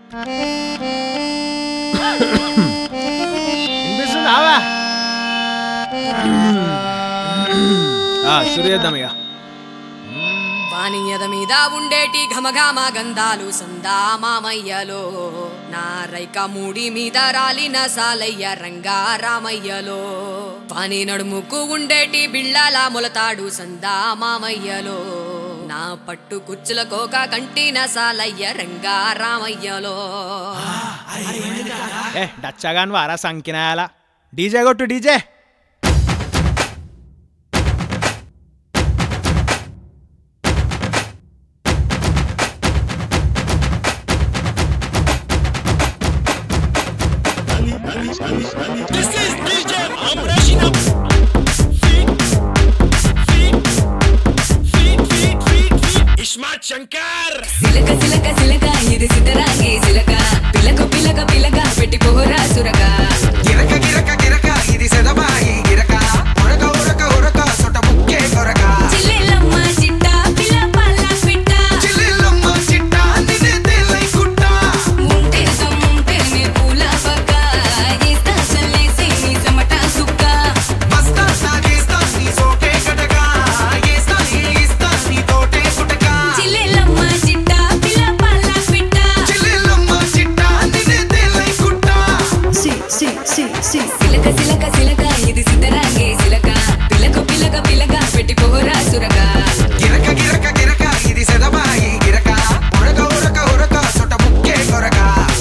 వినిపిస్తుందావా షురు చేద్దాం ఇక వాణియద మీద ఉండేటి ఘమఘమ గంధాలు సందా మామయ్యలో నా రైక మూడి మీద రాలిన సాలయ్య రంగా రామయ్యలో వాణి నడుముకు ఉండేటి బిళ్ళల మొలతాడు సందా మామయ్యలో నా పట్టు కుచ్చుల కోక కంటిన సాలయ్య రంగా రామయ్యలో ఏ డచ్చగాన్ వారా సంకినాయాల డీజే కొట్టు DJ This is DJ I'm rushing up. Feet, feet, feet, feet, feet, feet. Ismat Shankar. సిలక సిలక సిలక ఇది సిద్ధరాగే సిలక పిలక పిలక పిలక పెట్టి పోరా సురక గిరక గిరక గిరక ఇది సెదబాయి గిరక ఉరక ఉరక ఉరక సొట ముక్కే కొరక చిల్లెలమ్మ చిట్ట పిల్ల పల్ల పిట్ట చిల్లిల్లమ్మ చిట్ట నిన్నే తేలై కుట్ట ఉంటే సమ్ముంటే నీ పూల పక్క ఇస్తా చల్లేసి నీ చెమట సుక్క బస్తా సాగేస్తా నీ సోకే గటక ఏస్తా ఏస్తా నీ తోటే కుటక చిల్లెలమ్మ చిట్ట పిల్ల పల్ల పిట్ట చిల్లిల్లమ్మ చిట్ట నిన్నే తేలై కుట్ట సిలక సిలక సిలక ఇది సిద్ధరాగే సిలక పిలక పిలక పిలక పెట్టి పోరా సురక గిరక గిరక గిరక ఇది సెదబాయి గిరక ఉరక ఉరక ఉరక సొట ముక్కే కొరక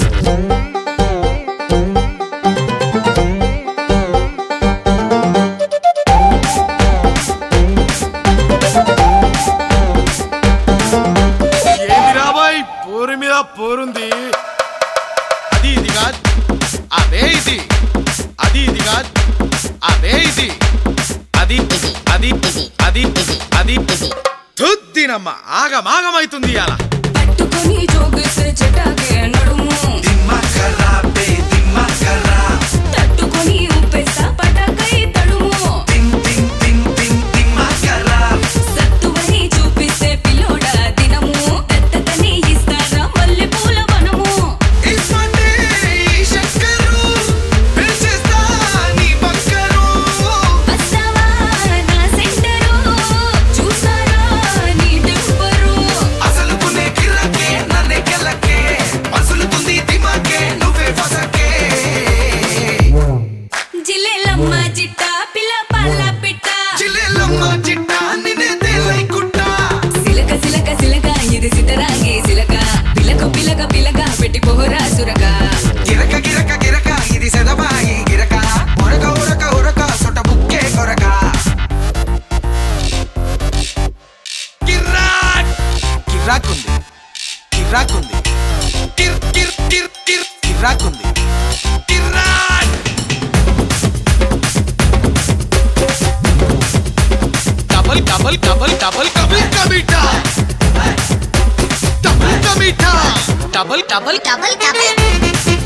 ఏంది రాబాయ్ పోరు మీద పోరుంది అది ఇది కాదు అదే ఇది అది ఇది కాదు అదే ఇది అది అది అది అది తుద్దినమ్మ ఆగమాగమైతుంది అలా పట్టుకొని జోగిస్తే చెట్టాకే నడుము దిమ్మ ఖరాబే దిమ్మ ఖరా తట్టుకొని ఉప్పేస్తా పటాకై తడుము తిన్ తిన్ తిన్ తిన్ దిమ్మ ఖరా సత్తువని చూపిస్తే పిల్లోడా దినము దత్తతని ఇస్తారా మల్లె పూల వనము ఇస్మంటే ఈ శంకరు పిలిచేస్తా నీ పక్కరు వస్తావా నా సెంటరు చూస్తారా నీ టెంపరు అసలుకునే గిరకే నన్నే గెలకే మసులుతుంది దిమాకే నువ్వే ఫసకే జిల్లెలమ్మ చిట్ట పిల్ల పల్ల పిట్ట చిల్లెల్లమ్మ చిట్ట నిన్నే తేలై కుట్ట సిలక సిలక సిలక ఇది సిద్ధరాగే సిలక పిలక పిలక పిలక పెట్టి పోరా సురక గిరక గిరక గిరక ఇది సెదబాయి గిరక ఉరక ఉరక ఉరక సొట బుక్కే కొరక కిర్రాక్ కిర్రాకుంది కిర్రాకుంది కిర్ కిర్ కిర్ కిర్ కిర్రాకుంది కిర్రాక్ డబల్ డబల్ డబల్ డబల్ కబుల్ కమిటా డబుల్ కమిటా డబల్ డబల్ double double